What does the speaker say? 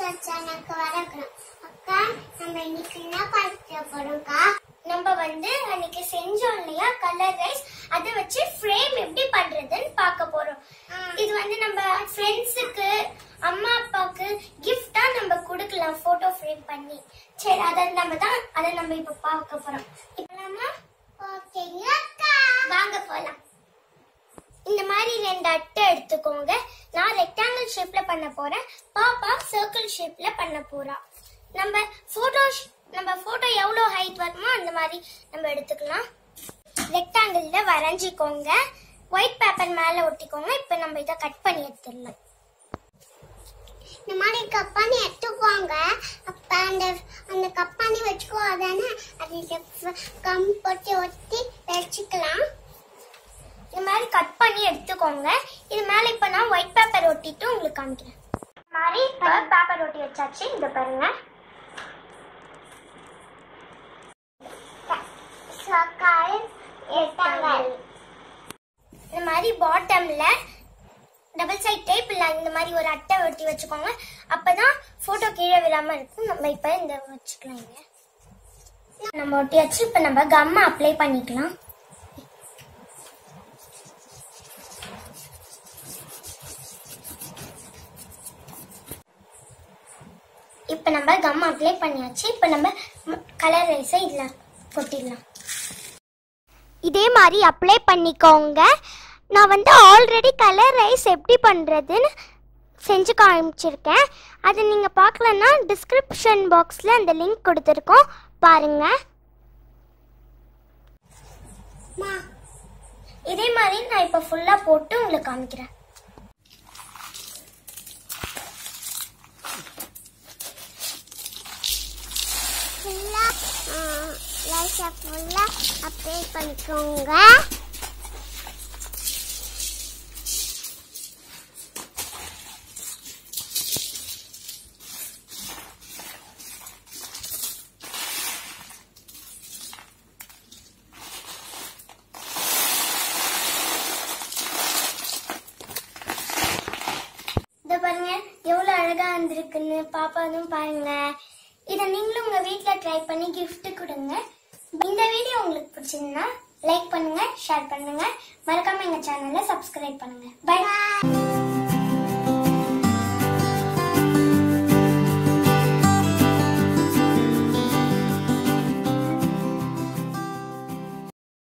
சேனலுக்கு வரக்கணும் அக்கா நம்ம இன்னைக்கு என்ன பார்க்க போறோம்க்கா நம்ம வந்து அன்னைக்கு செஞ்சோம் இல்லையா கலர் ரைஸ் அதை வச்சு ஃப்ரேம் எப்படி பண்றதுன்னு பார்க்க போறோம் இது வந்து நம்ம ஃப்ரெண்ட்ஸுக்கு அம்மா அப்பாவுக்கு கிஃப்டா நம்ம கொடுக்கலாம் போட்டோ ஃப்ரேம் பண்ணி சரி அதை நம்ம தான் அதை நம்ம இப்ப பார்க்க போறோம் இப்பலாமா ஓகேங்க அக்கா வாங்க போலாம் இந்த மாதிரி ரெண்டு அட்டை எடுத்துக்கோங்க நான் ரெக்டாங்கிள் ஷேப்ல பண்ண போறேன் பாப்பா சர்க்கிள் ஷேப்ல பண்ண போறா நம்ம போட்டோ நம்ம போட்டோ எவ்வளவு ஹைட் வருமோ அந்த மாதிரி நம்ம எடுத்துக்கலாம் ரெக்டாங்கிள்ல வரைஞ்சிக்கோங்க ஒயிட் பேப்பர் மேல ஒட்டிக்கோங்க இப்போ நம்ம இதை கட் பண்ணி எடுத்துடலாம் இந்த மாதிரி கப்பானி எடுத்துக்கோங்க அப்ப அந்த அந்த கப்பானி வச்சுக்கோ அதானே அதில் கம் போட்டு ஒட்டி வச்சுக்கலாம் இது மாதிரி கட் பண்ணி எடுத்துக்கோங்க இது மேல இப்ப நான் ஒயிட் பேப்பர் ஒட்டிட்டு உங்களுக்கு காமிக்கிறேன் இந்த மாதிரி இப்ப பேப்பர் ஒட்டி வச்சாச்சு இந்த பாருங்க இந்த மாதிரி பாட்டம்ல டபுள் சைட் டேப் இல்ல இந்த மாதிரி ஒரு அட்டை ஒட்டி வச்சுக்கோங்க அப்பதான் போட்டோ கீழே விழாம இருக்கும் நம்ம இப்ப இந்த வச்சுக்கலாம் இங்க. நம்ம ஒட்டியாச்சு இப்ப நம்ம கம்மை அப்ளை பண்ணிக்கலாம் இப்போ நம்ம கம் அப்ளை பண்ணியாச்சு இப்போ நம்ம கலர் ரைஸை இதில் கொட்டிடலாம் இதே மாதிரி அப்ளை பண்ணிக்கோங்க நான் வந்து ஆல்ரெடி கலர் ரைஸ் எப்படி பண்ணுறதுன்னு செஞ்சு காமிச்சிருக்கேன் அதை நீங்கள் பார்க்கலன்னா டிஸ்கிரிப்ஷன் பாக்ஸில் அந்த லிங்க் கொடுத்துருக்கோம் பாருங்கள் இதே மாதிரி நான் இப்போ ஃபுல்லாக போட்டு உங்களுக்கு காமிக்கிறேன் ஃபுல்லா லைட்டா ஃபுல்லா அப்ளை பண்ணிக்கோங்க இத பாருங்க எவ்வளவு அழகா வந்திருக்குன்னு பாப்பாவும் பாருங்க இத நீங்களும் உங்க வீட்ல ட்ரை பண்ணி gift கொடுங்க இந்த வீடியோ உங்களுக்கு பிடிச்சிருந்தா லைக் பண்ணுங்க ஷேர் பண்ணுங்க மறக்காம எங்க சேனலை சப்ஸ்கிரைப் பண்ணுங்க பை